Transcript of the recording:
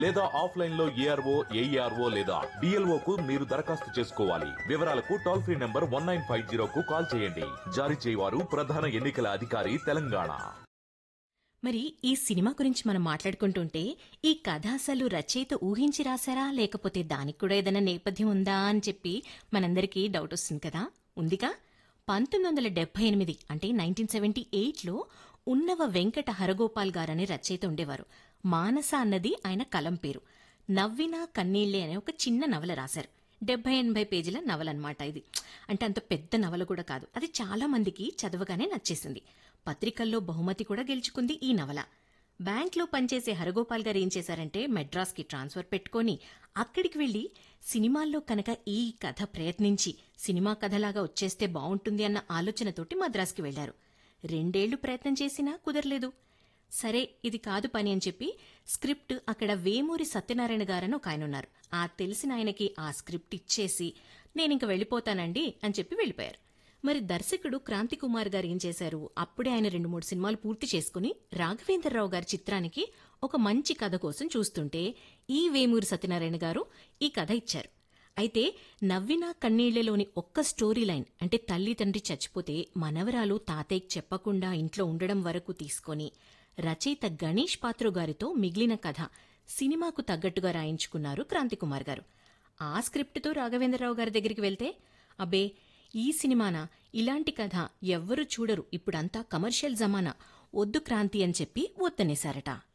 లేదా ఆఫ్లైన్ లో ARO AERO లేదా డిఎల్ఓ కు మీరు దరఖాస్తు చేసుకోవాలి వివరాలకు toll free number one nine five zero కు కాల్ చేయండి జారీ చేయవారు ప్రధాన ఎన్నికల అధికారి తెలంగాణ మరి ఈ సినిమా గురించి మనం మాట్లాడుకుంటుంటే ఈ కథ అసలు రచయిత ఊహించి రాశారా లేకపోతే దానికి కూడా ఏదైనా నేపథ్యం ఉందా అని చెప్పి మనందరికీ డౌట్ వస్తుంది కదా ఉందిగా పంతొమ్మిది వందల డెబ్బై ఎనిమిది అంటే నైన్టీన్ సెవెంటీ ఎయిట్లో ఉన్నవ వెంకట హరగోపాల్ గారనే రచయిత ఉండేవారు మానస అన్నది ఆయన కలం పేరు నవ్వినా కన్నీళ్లే అనే ఒక చిన్న నవల రాశారు డెబ్బై ఎనభై పేజీల నవల అనమాట ఇది అంటే అంత పెద్ద నవల కూడా కాదు అది చాలా మందికి చదవగానే నచ్చేసింది పత్రికల్లో బహుమతి కూడా గెలుచుకుంది ఈ నవల బ్యాంక్లో పనిచేసే హరగోపాల్ గారు ఏం చేశారంటే మెడ్రాస్కి ట్రాన్స్ఫర్ పెట్టుకొని అక్కడికి వెళ్లి సినిమాల్లో కనుక ఈ కథ ప్రయత్నించి సినిమా కథలాగా వచ్చేస్తే బావుంటుంది అన్న ఆలోచనతోటి మద్రాస్కి వెళ్లారు రెండేళ్లు ప్రయత్నం చేసినా కుదరలేదు సరే ఇది కాదు పని అని చెప్పి స్క్రిప్ట్ అక్కడ వేమూరి సత్యనారాయణ గారని ఒక ఆయన ఉన్నారు ఆ తెలిసిన ఆయనకి ఆ స్క్రిప్ట్ ఇచ్చేసి నేనింక వెళ్ళిపోతానండి అని చెప్పి వెళ్ళిపోయారు మరి దర్శకుడు క్రాంతి కుమార్ గారు ఏం చేశారు అప్పుడే ఆయన రెండు మూడు సినిమాలు పూర్తి చేసుకుని రాఘవేంద్రరావు గారి చిత్రానికి ఒక మంచి కథ కోసం చూస్తుంటే ఈ వేమూరి సత్యనారాయణ గారు ఈ కథ ఇచ్చారు అయితే నవ్విన కన్నీళ్లలోని ఒక్క స్టోరీ లైన్ అంటే తల్లి తండ్రి చచ్చిపోతే మనవరాలు తాతయ్యకి చెప్పకుండా ఇంట్లో ఉండడం వరకు తీసుకొని రచయిత గణేష్ పాత్రు గారితో మిగిలిన కథ సినిమాకు తగ్గట్టుగా రాయించుకున్నారు క్రాంతికుమార్ గారు ఆ స్క్రిప్ట్తో రాఘవేంద్రరావు గారి దగ్గరికి వెళ్తే అబ్బే ఈ సినిమానా ఇలాంటి కథ ఎవ్వరూ చూడరు ఇప్పుడంతా కమర్షియల్ జమానా వద్దు క్రాంతి అని చెప్పి వద్దనేశారట